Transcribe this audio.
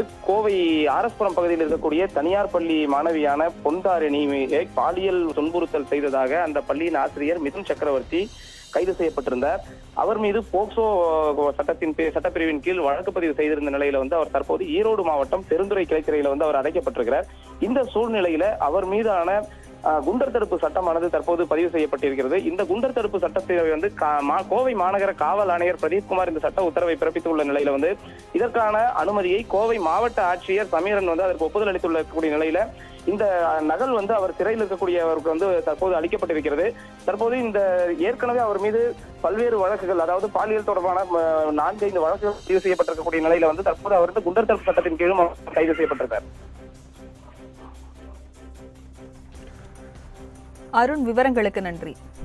கோவை ஆரஸ்புரம் பகுதியில் இருக்கக்கூடிய தனியார் பள்ளி மாணவியான பொன்தாரிணி பாலியல் துன்புறுத்தல் செய்ததாக அந்த பள்ளியின் ஆசிரியர் மிதுன் சக்கரவர்த்தி கைது செய்யப்பட்டிருந்தார் அவர் மீது போக்சோ சட்டத்தின் பே- சட்டப்பிரிவின் கீழ் வழக்கு பதிவு செய்திருந்த நிலையில வந்து அவர் தற்போது ஈரோடு மாவட்டம் பெருந்துறை கிளைச்சிறையில வந்து அவர் அடைக்கப்பட்டிருக்கிறார் இந்த சூழ்நிலையில அவர் மீதான அஹ், குண்டர் தடுப்பு சட்டமானது தற்போது பதிவு செய்யப்பட்டிருக்கிறது இந்த குண்டர் தடுப்பு சட்டத்தை வந்து கா- மா- கோவை மாநகர காவல் ஆணையர் பிரதீப்குமார் இந்த சட்ட உத்தரவை பிறப்பித்துள்ள நிலையில வந்து இதற்கான அனுமதியை கோவை மாவட்ட ஆட்சியர் சமீரன் வந்து அதற்கு ஒப்புதல் அளித்துள்ள கூடிய நிலையில இந்த அஹ், நகல் வந்து அவர் சிறையில் இருக்கக்கூடியவருக்கு வந்து தற்போது அளிக்கப்பட்டிருக்கிறது தற்போது இந்த ஏற்கனவே அவர் மீது பல்வேறு வழக்குகள் அதாவது பாலியல் தொடர்பான அஹ், நான்கு ஐந்து வழக்குகள் பதிவு செய்யப்பட்டிருக்கக்கூடிய நிலையில வந்து தற்போது அவர் வந்து குண்டர் தடுப்பு சட்டத்தின் கீழும் அவர் கைது செய்யப்பட்டிருக்கார் அருண் விவரங்களுக்கு நன்றி